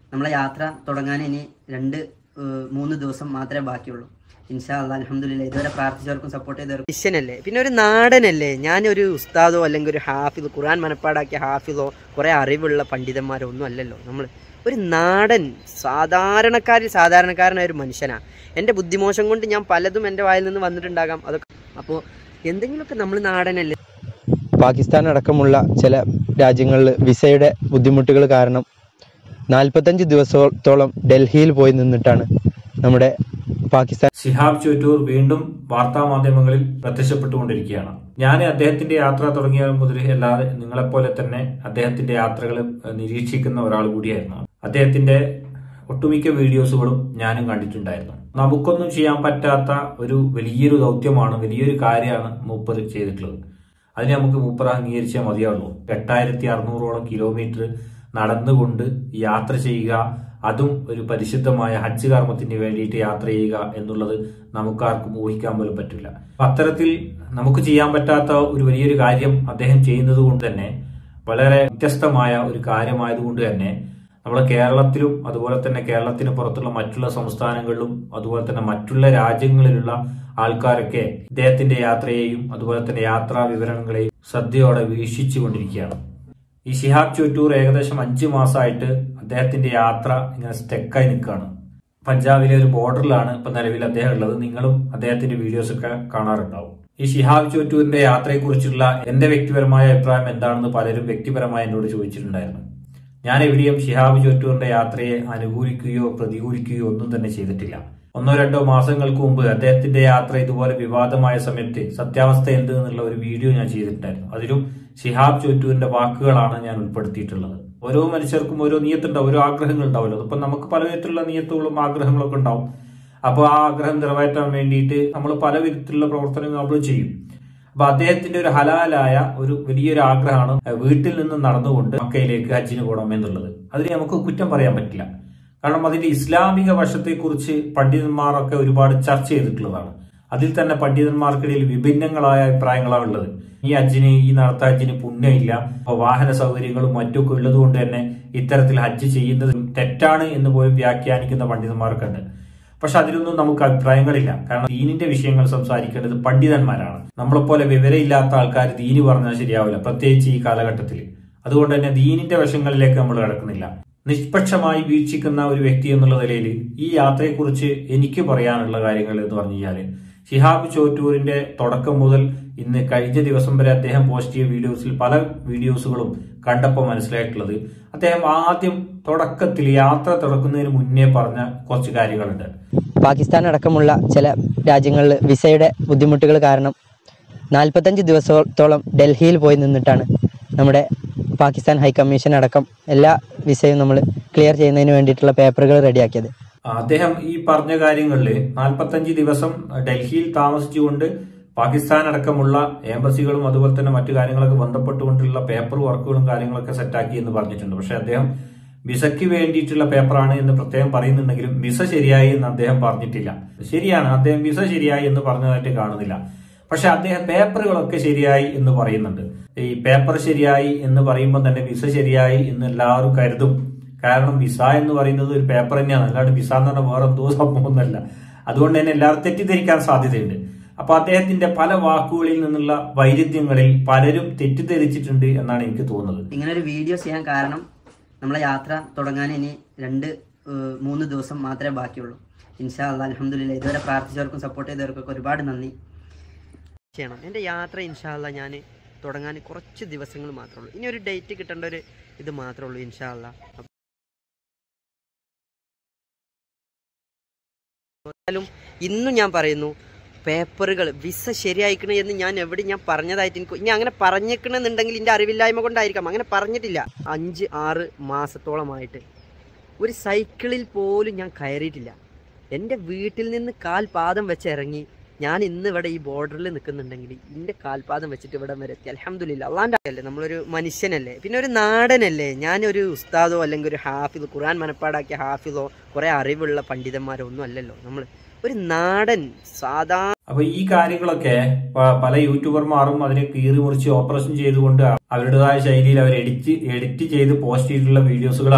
നമ്മളെ യാത്ര തുടങ്ങാൻ ഇനി രണ്ട് ഏഹ്, മൂന്ന് ദിവസം മാത്രമേ ബാക്കിയുള്ളൂ ഇൻഷാ അല്ലാ അലഹമുല്ല ഇതുവരെ പ്രാർത്ഥിച്ചവർക്കും സപ്പോർട്ട് ചെയ്തവർക്കും മനുഷ്യനല്ലേ പിന്നെ ഒരു നാടനല്ലേ ഞാനൊരു ഉസ്താദോ അല്ലെങ്കിൽ ഒരു ഹാഫിദോ ഖുർആൻ മനപ്പാടാക്കിയ ഹാഫിദോ കുറേ അറിവുള്ള പണ്ഡിതന്മാരോ ഒന്നും അല്ലല്ലോ നമ്മൾ ഒരു നാടൻ സാധാരണക്കാരിൽ സാധാരണക്കാരനായ ഒരു മനുഷ്യനാണ് എൻ്റെ ബുദ്ധിമോശം കൊണ്ട് ഞാൻ പലതും എൻ്റെ വായിൽ നിന്ന് വന്നിട്ടുണ്ടാകാം അതൊക്കെ അപ്പോൾ എന്തെങ്കിലുമൊക്കെ നമ്മൾ നാടനല്ലേ പാകിസ്ഥാൻ അടക്കമുള്ള ചില രാജ്യങ്ങളിൽ വിസയുടെ ബുദ്ധിമുട്ടുകൾ കാരണം നാൽപ്പത്തഞ്ച് ദിവസത്തോളം ഡൽഹിയിൽ പോയി നിന്നിട്ടാണ് നമ്മുടെ പാകിസ്ഥാൻ ശിഹാബ് ചോറ്റൂർ വീണ്ടും വാർത്താ മാധ്യമങ്ങളിൽ പ്രത്യക്ഷപ്പെട്ടുകൊണ്ടിരിക്കുകയാണ് ഞാൻ അദ്ദേഹത്തിന്റെ യാത്ര തുടങ്ങിയ മുതൽ അല്ലാതെ നിങ്ങളെപ്പോലെ തന്നെ അദ്ദേഹത്തിന്റെ യാത്രകൾ ഏഹ്, നിരീക്ഷിക്കുന്ന ഒരാൾ കൂടിയായിരുന്നു അദ്ദേഹത്തിന്റെ ഒട്ടുമിക്ക വീഡിയോസുകളും ഞാനും കണ്ടിട്ടുണ്ടായിരുന്നു നമുക്കൊന്നും ചെയ്യാൻ പറ്റാത്ത ഒരു വലിയൊരു ദൗത്യമാണ് വലിയൊരു കാര്യമാണ് മൂപ്പർ ചെയ്തിട്ടുള്ളത് അതിന് നമുക്ക് മൂപ്പർ അംഗീകരിച്ചാൽ മതിയാവുള്ളൂ എട്ടായിരത്തി അറുന്നൂറോളം കിലോമീറ്റർ നടന്നുകൊണ്ട് യാത്ര ചെയ്യുക അതും ഒരു പരിശുദ്ധമായ ഹജ്ജ് കർമ്മത്തിന് വേണ്ടിയിട്ട് യാത്ര ചെയ്യുക എന്നുള്ളത് നമുക്കാർക്കും ഊഹിക്കാൻ പോലും പറ്റില്ല അപ്പൊ അത്തരത്തിൽ നമുക്ക് ചെയ്യാൻ പറ്റാത്ത ഒരു വലിയൊരു കാര്യം അദ്ദേഹം ചെയ്യുന്നത് കൊണ്ട് തന്നെ വളരെ വ്യത്യസ്തമായ ഒരു കാര്യമായതുകൊണ്ട് തന്നെ നമ്മുടെ കേരളത്തിലും അതുപോലെ തന്നെ കേരളത്തിന് പുറത്തുള്ള മറ്റുള്ള സംസ്ഥാനങ്ങളിലും അതുപോലെ തന്നെ മറ്റുള്ള രാജ്യങ്ങളിലുള്ള ആൾക്കാരൊക്കെ ഇദ്ദേഹത്തിന്റെ യാത്രയെയും അതുപോലെ തന്നെ യാത്രാ വിവരങ്ങളെയും ശ്രദ്ധയോടെ വീക്ഷിച്ചു കൊണ്ടിരിക്കുകയാണ് ഈ ഷിഹാബ് ചോറ്റൂർ ഏകദേശം അഞ്ചു മാസമായിട്ട് അദ്ദേഹത്തിന്റെ യാത്ര ഇങ്ങനെ സ്റ്റെക്കായി നിൽക്കുകയാണ് പഞ്ചാബിലെ ഒരു ബോർഡറിലാണ് ഇപ്പൊ നിലവിൽ അദ്ദേഹം ഉള്ളത് നിങ്ങളും അദ്ദേഹത്തിന്റെ വീഡിയോസ് ഒക്കെ കാണാറുണ്ടാവും ഈ ഷിഹാബ് ചോറ്റൂരിന്റെ യാത്രയെക്കുറിച്ചുള്ള എന്റെ വ്യക്തിപരമായ അഭിപ്രായം എന്താണെന്ന് പലരും വ്യക്തിപരമായി എന്നോട് ചോദിച്ചിട്ടുണ്ടായിരുന്നു ഞാൻ എവിടെയും ഷിഹാബ് ചോറ്റൂറിന്റെ യാത്രയെ അനുകൂലിക്കുകയോ പ്രതികൂലിക്കുകയോ ഒന്നും തന്നെ ചെയ്തിട്ടില്ല ഒന്നോ രണ്ടോ മാസങ്ങൾക്ക് മുമ്പ് അദ്ദേഹത്തിന്റെ യാത്ര ഇതുപോലെ വിവാദമായ സമയത്ത് സത്യാവസ്ഥ എന്ത് എന്നുള്ള ഒരു വീഡിയോ ഞാൻ ചെയ്തിട്ടുണ്ടായിരുന്നു അതിലും ഷിഹാബ് ചോറ്റൂരിന്റെ വാക്കുകളാണ് ഞാൻ ഉൾപ്പെടുത്തിയിട്ടുള്ളത് ഓരോ മനുഷ്യർക്കും ഓരോ നിയത്തുണ്ടാവും ഓരോ ആഗ്രഹങ്ങൾ ഉണ്ടാവുമല്ലോ അതിപ്പോ നമുക്ക് പല വിധത്തിലുള്ള നിയത്തുകളും ആഗ്രഹങ്ങളൊക്കെ ഉണ്ടാവും അപ്പോൾ ആ ആഗ്രഹം നിറവേറ്റാൻ വേണ്ടിയിട്ട് നമ്മൾ പല വിധത്തിലുള്ള പ്രവർത്തനങ്ങൾ നമ്മൾ ചെയ്യും അപ്പൊ അദ്ദേഹത്തിന്റെ ഒരു ഹലാലായ ഒരു വലിയൊരു ആഗ്രഹമാണ് വീട്ടിൽ നിന്ന് നടന്നുകൊണ്ട് മക്കയിലേക്ക് ഹജ്ജിന് പോകണം എന്നുള്ളത് അതിന് നമുക്ക് കുറ്റം പറയാൻ പറ്റില്ല കാരണം അതിന്റെ ഇസ്ലാമിക വശത്തെക്കുറിച്ച് പണ്ഡിതന്മാരൊക്കെ ഒരുപാട് ചർച്ച ചെയ്തിട്ടുള്ളതാണ് അതിൽ തന്നെ പണ്ഡിതന്മാർക്കിടയിൽ വിഭിന്നങ്ങളായ അഭിപ്രായങ്ങളാണ് ഉള്ളത് ഈ ഹജ്ജിന് ഈ നടത്ത ഹജ്ജിന് പുണ്യമില്ല അപ്പൊ വാഹന സൗകര്യങ്ങളും മറ്റൊക്കെ ഉള്ളത് കൊണ്ട് തന്നെ ഇത്തരത്തിൽ ഹജ്ജ് ചെയ്യുന്നത് തെറ്റാണ് എന്ന് പോലും വ്യാഖ്യാനിക്കുന്ന പണ്ഡിതന്മാരൊക്കെ ഉണ്ട് പക്ഷെ അതിലൊന്നും നമുക്ക് അഭിപ്രായങ്ങളില്ല കാരണം ദീനിന്റെ വിഷയങ്ങൾ സംസാരിക്കേണ്ടത് പണ്ഡിതന്മാരാണ് നമ്മളെപ്പോലെ വിവരമില്ലാത്ത ആൾക്കാർ ദീന് പറഞ്ഞാൽ ശരിയാവില്ല പ്രത്യേകിച്ച് ഈ കാലഘട്ടത്തിൽ അതുകൊണ്ട് തന്നെ ദീനിന്റെ വശങ്ങളിലേക്ക് നമ്മൾ കിടക്കുന്നില്ല നിഷ്പക്ഷമായി വീക്ഷിക്കുന്ന ഒരു വ്യക്തി എന്നുള്ള നിലയിൽ ഈ യാത്രയെക്കുറിച്ച് എനിക്ക് പറയാനുള്ള കാര്യങ്ങൾ എന്ന് പറഞ്ഞു കഴിഞ്ഞാൽ ഷിഹാബ് ചോറ്റൂരിന്റെ തുടക്കം മുതൽ ഇന്ന് കഴിഞ്ഞ ദിവസം വരെ അദ്ദേഹം പോസ്റ്റ് ചെയ്ത വീഡിയോസിൽ പല വീഡിയോസുകളും കണ്ടപ്പോൾ മനസ്സിലായിട്ടുള്ളത് അദ്ദേഹം ആദ്യം തുടക്കത്തിൽ യാത്ര തുടക്കുന്നതിന് മുന്നേ പറഞ്ഞ കുറച്ച് കാര്യങ്ങളുണ്ട് പാകിസ്ഥാൻ അടക്കമുള്ള ചില രാജ്യങ്ങളിൽ വിസയുടെ ബുദ്ധിമുട്ടുകൾ കാരണം നാൽപ്പത്തഞ്ച് ദിവസത്തോളം ഡൽഹിയിൽ പോയി നിന്നിട്ടാണ് നമ്മുടെ പാകിസ്ഥാൻ ഹൈക്കമ്മീഷൻ അടക്കം എല്ലാ വിസയും നമ്മൾ ക്ലിയർ ചെയ്യുന്നതിന് വേണ്ടിയിട്ടുള്ള പേപ്പറുകൾ റെഡിയാക്കിയത് അദ്ദേഹം ഈ പറഞ്ഞ കാര്യങ്ങളിൽ നാൽപ്പത്തഞ്ച് ദിവസം ഡൽഹിയിൽ താമസിച്ചുകൊണ്ട് പാകിസ്ഥാൻ അടക്കമുള്ള എംബസികളും അതുപോലെ തന്നെ മറ്റു കാര്യങ്ങളൊക്കെ ബന്ധപ്പെട്ടുകൊണ്ടുള്ള പേപ്പർ വർക്കുകളും കാര്യങ്ങളൊക്കെ സെറ്റാക്കി എന്ന് പറഞ്ഞിട്ടുണ്ട് പക്ഷെ അദ്ദേഹം വിസയ്ക്ക് വേണ്ടിയിട്ടുള്ള പേപ്പറാണ് എന്ന് പ്രത്യേകം പറയുന്നുണ്ടെങ്കിലും വിസ ശരിയായി എന്ന് അദ്ദേഹം പറഞ്ഞിട്ടില്ല ശരിയാണ് അദ്ദേഹം വിസ ശരിയായി എന്ന് പറഞ്ഞതായിട്ട് കാണുന്നില്ല പക്ഷെ അദ്ദേഹം പേപ്പറുകളൊക്കെ ശരിയായി എന്ന് പറയുന്നുണ്ട് ഈ പേപ്പർ ശരിയായി എന്ന് പറയുമ്പോൾ തന്നെ വിസ ശരിയായി എന്ന് എല്ലാവരും കരുതും കാരണം വിസ എന്ന് പറയുന്നത് ഒരു പേപ്പർ തന്നെയാണ് അല്ലാണ്ട് വിസ എന്ന് പറഞ്ഞാൽ വേറെ എന്തോ സംഭവമൊന്നുമല്ല അതുകൊണ്ട് തന്നെ എല്ലാവരും തെറ്റിദ്ധരിക്കാൻ സാധ്യതയുണ്ട് അപ്പൊ അദ്ദേഹത്തിന്റെ പല വാക്കുകളിൽ നിന്നുള്ള വൈരുദ്ധ്യങ്ങളിൽ പലരും തെറ്റിദ്ധരിച്ചിട്ടുണ്ട് എന്നാണ് എനിക്ക് തോന്നുന്നത് ഇങ്ങനെ ഒരു വീഡിയോ ചെയ്യാൻ കാരണം നമ്മളെ യാത്ര തുടങ്ങാൻ ഇനി രണ്ട് ഏഹ്, മൂന്ന് ദിവസം മാത്രമേ ബാക്കിയുള്ളൂ ഇൻഷാ അല്ലാ അലഹമുല്ല ഇതുവരെ പ്രാർത്ഥിച്ചവർക്കും സപ്പോർട്ട് ചെയ്തവർക്കൊക്കെ ഒരുപാട് നന്ദി ചെയ്യണം എൻ്റെ യാത്ര ഇൻഷാല്ല ഞാൻ തുടങ്ങാൻ കുറച്ച് ദിവസങ്ങൾ മാത്രമേ ഉള്ളൂ ഇനി ഒരു ഡേറ്റ് കിട്ടേണ്ട ഒരു ഇത് മാത്രമേ ഉള്ളൂ ഇൻഷാല്ല എന്നാലും ഇന്നും ഞാൻ പറയുന്നു പേപ്പറുകൾ വിസ ശരിയായിക്കണ എന്ന് ഞാൻ എവിടെ ഞാൻ പറഞ്ഞതായിട്ട് എനിക്ക് ഇനി അങ്ങനെ പറഞ്ഞേക്കണമെന്നുണ്ടെങ്കിൽ എൻ്റെ അറിവില്ലായ്മ കൊണ്ടായിരിക്കാം അങ്ങനെ പറഞ്ഞിട്ടില്ല അഞ്ച് ആറ് മാസത്തോളമായിട്ട് ഒരു സൈക്കിളിൽ പോലും ഞാൻ കയറിയിട്ടില്ല എൻ്റെ വീട്ടിൽ നിന്ന് കാൽപാദം വെച്ച് ഇറങ്ങി ഞാൻ ഇന്ന് ഇവിടെ ഈ ബോർഡറിൽ നിൽക്കുന്നുണ്ടെങ്കിൽ എൻ്റെ കാൽപാദം വെച്ചിട്ട് ഇവിടെ വരെ എത്തി അലഹമില്ല അള്ളാൻ്റെ അല്ലേ നമ്മളൊരു മനുഷ്യനല്ലേ പിന്നെ ഒരു നാടനല്ലേ ഞാനൊരു ഉസ്താദോ അല്ലെങ്കിൽ ഒരു ഹാഫിദോ ഖുർആൻ മനപ്പാടാക്കിയ ഹാഫിദോ കുറേ അറിവുള്ള പണ്ഡിതന്മാരോ ഒന്നും അല്ലല്ലോ നമ്മൾ ഒരു നാടൻ സാധാ അപ്പൊ ഈ കാര്യങ്ങളൊക്കെ പ- പല യൂട്യൂബർമാരും അതിനെ കീറി മുറിച്ച് ഓപ്പറേഷൻ ചെയ്തുകൊണ്ട് അവരുടേതായ ശൈലിയിൽ അവർ എഡിറ്റ് എഡിറ്റ് ചെയ്ത് പോസ്റ്റ് ചെയ്തിട്ടുള്ള വീഡിയോസുകളാണ്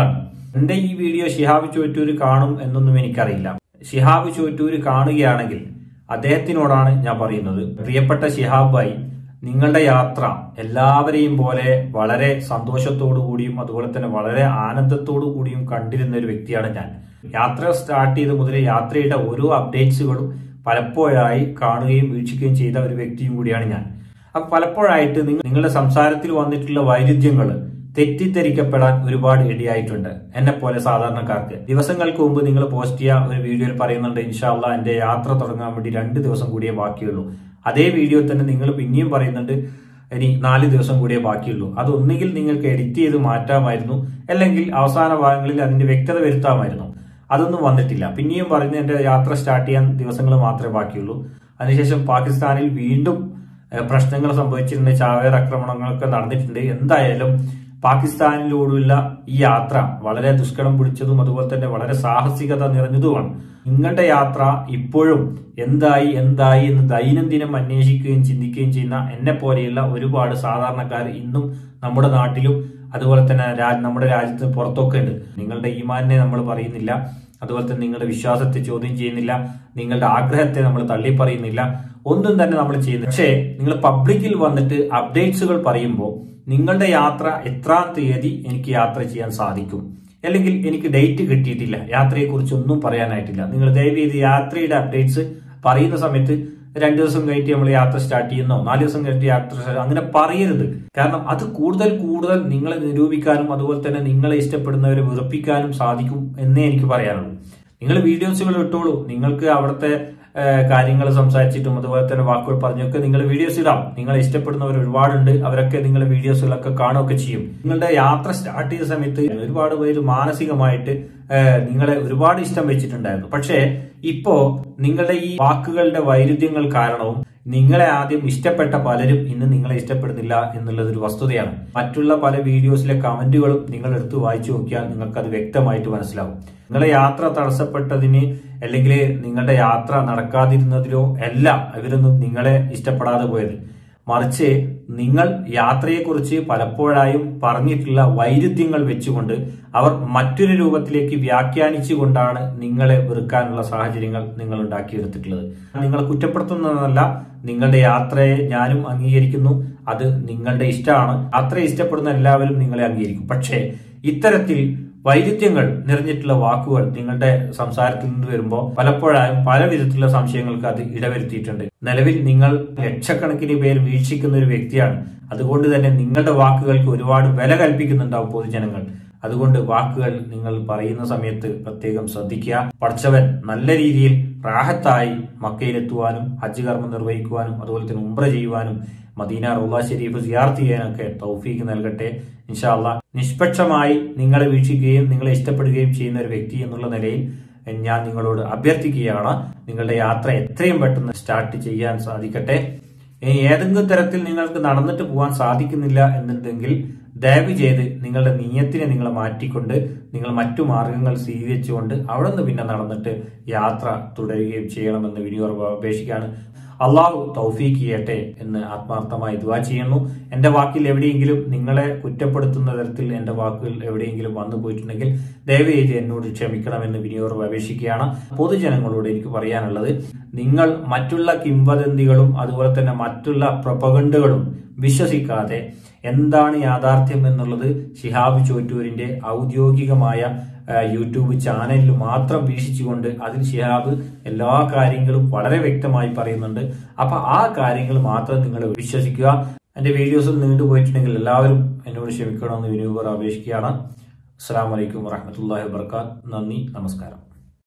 എന്റെ ഈ വീഡിയോ ഷിഹാബ് ചോറ്റൂര് കാണും എന്നൊന്നും എനിക്കറിയില്ല ഷിഹാബ് ചോറ്റൂര് കാണുകയാണെങ്കിൽ അദ്ദേഹത്തിനോടാണ് ഞാൻ പറയുന്നത് പ്രിയപ്പെട്ട ഷിഹാബ് ഭായി നിങ്ങളുടെ യാത്ര എല്ലാവരെയും പോലെ വളരെ സന്തോഷത്തോടു കൂടിയും അതുപോലെ തന്നെ വളരെ ആനന്ദത്തോടു കൂടിയും കണ്ടിരുന്ന ഒരു വ്യക്തിയാണ് ഞാൻ യാത്ര സ്റ്റാർട്ട് ചെയ്ത് മുതൽ യാത്രയുടെ ഓരോ അപ്ഡേറ്റ്സുകളും പലപ്പോഴായി കാണുകയും വീക്ഷിക്കുകയും ചെയ്ത ഒരു വ്യക്തിയും കൂടിയാണ് ഞാൻ അപ്പൊ പലപ്പോഴായിട്ട് നിങ്ങൾ നിങ്ങളുടെ സംസാരത്തിൽ വന്നിട്ടുള്ള വൈരുദ്ധ്യങ്ങൾ തെറ്റിദ്ധരിക്കപ്പെടാൻ ഒരുപാട് ഇടയായിട്ടുണ്ട് എന്നെ പോലെ സാധാരണക്കാർക്ക് ദിവസങ്ങൾക്ക് മുമ്പ് നിങ്ങൾ പോസ്റ്റ് ചെയ്യാൻ ഒരു വീഡിയോയിൽ പറയുന്നുണ്ട് ഇൻഷാല്ല എന്റെ യാത്ര തുടങ്ങാൻ വേണ്ടി രണ്ട് ദിവസം കൂടിയേ ബാക്കിയുള്ളൂ അതേ വീഡിയോ തന്നെ നിങ്ങൾ പിന്നെയും പറയുന്നുണ്ട് ഇനി നാല് ദിവസം കൂടിയേ ബാക്കിയുള്ളൂ അത് ഒന്നുകിൽ നിങ്ങൾക്ക് എഡിറ്റ് ചെയ്ത് മാറ്റാമായിരുന്നു അല്ലെങ്കിൽ അവസാന ഭാഗങ്ങളിൽ അതിന്റെ വ്യക്തത വരുത്താമായിരുന്നു അതൊന്നും വന്നിട്ടില്ല പിന്നെയും പറഞ്ഞ് എന്റെ യാത്ര സ്റ്റാർട്ട് ചെയ്യാൻ ദിവസങ്ങൾ മാത്രമേ ബാക്കിയുള്ളൂ അതിനുശേഷം പാകിസ്ഥാനിൽ വീണ്ടും ഏഹ്, പ്രശ്നങ്ങൾ സംഭവിച്ചിട്ടുണ്ട് ചാവേർ ആക്രമണങ്ങളൊക്കെ നടന്നിട്ടുണ്ട് എന്തായാലും പാകിസ്ഥാനിലൂടെയുള്ള ഈ യാത്ര വളരെ ദുഷ്കരം പിടിച്ചതും അതുപോലെ തന്നെ വളരെ സാഹസികത നിറഞ്ഞതുമാണ് നിങ്ങളുടെ യാത്ര ഇപ്പോഴും എന്തായി എന്തായി എന്ന് ദൈനംദിനം അന്വേഷിക്കുകയും ചിന്തിക്കുകയും ചെയ്യുന്ന എന്നെ പോലെയുള്ള ഒരുപാട് സാധാരണക്കാർ ഇന്നും നമ്മുടെ നാട്ടിലും അതുപോലെ തന്നെ രാ- നമ്മുടെ രാജ്യത്ത് പുറത്തൊക്കെ ഉണ്ട് നിങ്ങളുടെ ഈമാനെ നമ്മൾ പറയുന്നില്ല അതുപോലെ തന്നെ നിങ്ങളുടെ വിശ്വാസത്തെ ചോദ്യം ചെയ്യുന്നില്ല നിങ്ങളുടെ ആഗ്രഹത്തെ നമ്മൾ തള്ളി പറയുന്നില്ല ഒന്നും തന്നെ നമ്മൾ ചെയ്യുന്നില്ല പക്ഷേ നിങ്ങൾ പബ്ലിക്കിൽ വന്നിട്ട് അപ്ഡേറ്റ്സുകൾ പറയുമ്പോൾ നിങ്ങളുടെ യാത്ര എത്രാം തീയതി എനിക്ക് യാത്ര ചെയ്യാൻ സാധിക്കും അല്ലെങ്കിൽ എനിക്ക് ഡേറ്റ് കിട്ടിയിട്ടില്ല യാത്രയെക്കുറിച്ച് ഒന്നും പറയാനായിട്ടില്ല നിങ്ങൾ ദയവ് ചെയ്ത് യാത്രയുടെ അപ്ഡേറ്റ്സ് പറയുന്ന സമയത്ത് രണ്ടു ദിവസം കഴിഞ്ഞിട്ട് നമ്മൾ യാത്ര സ്റ്റാർട്ട് ചെയ്യുന്നോ നാല് ദിവസം കഴിഞ്ഞിട്ട് യാത്ര start- അങ്ങനെ പറയരുത് കാരണം അത് കൂടുതൽ കൂടുതൽ നിങ്ങളെ നിരൂപിക്കാനും അതുപോലെ തന്നെ നിങ്ങളെ ഇഷ്ടപ്പെടുന്നവരെ വെറുപ്പിക്കാനും സാധിക്കും എന്നേ എനിക്ക് പറയാനുള്ളൂ നിങ്ങൾ വീഡിയോസുകൾ ഇട്ടോളൂ നിങ്ങൾക്ക് അവിടുത്തെ കാര്യങ്ങൾ സംസാരിച്ചിട്ടും അതുപോലെ തന്നെ വാക്കുകൾ പറഞ്ഞൊക്കെ നിങ്ങൾ വീഡിയോസ് ഇടാം നിങ്ങളെ ഇഷ്ടപ്പെടുന്നവർ ഒരുപാടുണ്ട് അവരൊക്കെ നിങ്ങളുടെ വീഡിയോസുകളൊക്കെ കാണുകയൊക്കെ ചെയ്യും നിങ്ങളുടെ യാത്ര സ്റ്റാർട്ട് ചെയ്ത സമയത്ത് ഒരുപാട് പേര് മാനസികമായിട്ട് ഏഹ്, നിങ്ങളെ ഒരുപാട് ഇഷ്ടം വെച്ചിട്ടുണ്ടായിരുന്നു പക്ഷേ ഇപ്പോ നിങ്ങളുടെ ഈ വാക്കുകളുടെ വൈരുദ്ധ്യങ്ങൾ കാരണവും നിങ്ങളെ ആദ്യം ഇഷ്ടപ്പെട്ട പലരും ഇന്ന് നിങ്ങളെ ഇഷ്ടപ്പെടുന്നില്ല എന്നുള്ളത് ഒരു വസ്തുതയാണ് മറ്റുള്ള പല വീഡിയോസിലെ കമന്റുകളും നിങ്ങൾ എടുത്ത് വായിച്ചു നോക്കിയാൽ നിങ്ങൾക്ക് അത് വ്യക്തമായിട്ട് മനസ്സിലാവും നിങ്ങളെ യാത്ര തടസ്സപ്പെട്ടതിന് അല്ലെങ്കിൽ നിങ്ങളുടെ യാത്ര നടക്കാതിരുന്നതിലോ അല്ല ഇവരൊന്നും നിങ്ങളെ ഇഷ്ടപ്പെടാതെ പോയത് മറിച്ച് നിങ്ങൾ യാത്രയെക്കുറിച്ച് പലപ്പോഴായും പറഞ്ഞിട്ടുള്ള വൈരുദ്ധ്യങ്ങൾ വെച്ചുകൊണ്ട് അവർ മറ്റൊരു രൂപത്തിലേക്ക് വ്യാഖ്യാനിച്ചുകൊണ്ടാണ് നിങ്ങളെ വെറുക്കാനുള്ള സാഹചര്യങ്ങൾ നിങ്ങൾ ഉണ്ടാക്കിയെടുത്തിട്ടുള്ളത് നിങ്ങളെ കുറ്റപ്പെടുത്തുന്നതല്ല നിങ്ങളുടെ യാത്രയെ ഞാനും അംഗീകരിക്കുന്നു അത് നിങ്ങളുടെ ഇഷ്ടമാണ് യാത്രയെ ഇഷ്ടപ്പെടുന്ന എല്ലാവരും നിങ്ങളെ അംഗീകരിക്കും പക്ഷേ ഇത്തരത്തിൽ വൈരുദ്ധ്യങ്ങൾ നിറഞ്ഞിട്ടുള്ള വാക്കുകൾ നിങ്ങളുടെ സംസാരത്തിൽ നിന്ന് വരുമ്പോൾ പലപ്പോഴായും പല വിധത്തിലുള്ള സംശയങ്ങൾക്ക് അത് ഇടവരുത്തിയിട്ടുണ്ട് നിലവിൽ നിങ്ങൾ ലക്ഷക്കണക്കിന് പേര് വീക്ഷിക്കുന്ന ഒരു വ്യക്തിയാണ് അതുകൊണ്ട് തന്നെ നിങ്ങളുടെ വാക്കുകൾക്ക് ഒരുപാട് വില കൽപ്പിക്കുന്നുണ്ടാവും പൊതുജനങ്ങൾ അതുകൊണ്ട് വാക്കുകൾ നിങ്ങൾ പറയുന്ന സമയത്ത് പ്രത്യേകം ശ്രദ്ധിക്കുക പഠിച്ചവൻ നല്ല രീതിയിൽ റാഹത്തായി മക്കയിലെത്തുവാനും ഹജ്ജ് കർമ്മം നിർവഹിക്കുവാനും അതുപോലെ തന്നെ ഉംറ ചെയ്യുവാനും മദീന റൗള ഷെരീഫ് സിയാർത്ത് ചെയ്യാനൊക്കെ തൗഫീക്ക് നൽകട്ടെ ഇൻഷാല്ല നിഷ്പക്ഷമായി നിങ്ങളെ വീക്ഷിക്കുകയും നിങ്ങളെ ഇഷ്ടപ്പെടുകയും ചെയ്യുന്ന ഒരു വ്യക്തി എന്നുള്ള നിലയിൽ ഞാൻ നിങ്ങളോട് അഭ്യർത്ഥിക്കുകയാണ് നിങ്ങളുടെ യാത്ര എത്രയും പെട്ടെന്ന് സ്റ്റാർട്ട് ചെയ്യാൻ സാധിക്കട്ടെ ഇനി ഏതെങ്കിലും തരത്തിൽ നിങ്ങൾക്ക് നടന്നിട്ട് പോകാൻ സാധിക്കുന്നില്ല എന്നുണ്ടെങ്കിൽ ദയവ് ചെയ്ത് നിങ്ങളുടെ നീയത്തിനെ നിങ്ങൾ മാറ്റിക്കൊണ്ട് നിങ്ങൾ മറ്റു മാർഗങ്ങൾ സ്വീകരിച്ചുകൊണ്ട് അവിടെ നിന്ന് പിന്നെ നടന്നിട്ട് യാത്ര തുടരുകയും ചെയ്യണമെന്ന് വിനിയോർ അപേക്ഷിക്കുകയാണ് അള്ളാഹു തൗഫീക്ക് ചെയ്യട്ടെ എന്ന് ആത്മാർത്ഥമായി ദുവാ ചെയ്യുന്നു എന്റെ വാക്കിൽ എവിടെയെങ്കിലും നിങ്ങളെ കുറ്റപ്പെടുത്തുന്ന തരത്തിൽ എന്റെ വാക്കുകൾ എവിടെയെങ്കിലും വന്നു പോയിട്ടുണ്ടെങ്കിൽ ദയവ് ചെയ്ത് എന്നോട് ക്ഷമിക്കണമെന്ന് വിനിയോർ അപേക്ഷിക്കുകയാണ് പൊതുജനങ്ങളോട് എനിക്ക് പറയാനുള്ളത് നിങ്ങൾ മറ്റുള്ള കിംവദന്തികളും അതുപോലെ തന്നെ മറ്റുള്ള പ്രൊപ്പഗണ്ടുകളും വിശ്വസിക്കാതെ എന്താണ് യാഥാർത്ഥ്യം എന്നുള്ളത് ഷിഹാബ് ചോറ്റൂരിന്റെ ഔദ്യോഗികമായ ആ, യൂട്യൂബ് ചാനലിൽ മാത്രം വീക്ഷിച്ചുകൊണ്ട് അതിൽ ഷിഹാബ് എല്ലാ കാര്യങ്ങളും വളരെ വ്യക്തമായി പറയുന്നുണ്ട് അപ്പൊ ആ കാര്യങ്ങൾ മാത്രം നിങ്ങൾ വിശ്വസിക്കുക എന്റെ വീഡിയോസ് നീണ്ടുപോയിട്ടുണ്ടെങ്കിൽ എല്ലാവരും എന്നോട് ക്ഷമിക്കണമെന്ന് വിനൂപർ അപേക്ഷിക്കുകയാണ് അസ്സാം വലൈക്കും വറഹമത്തല്ലാഹി വാബർക്കാത്ത് നന്ദി നമസ്കാരം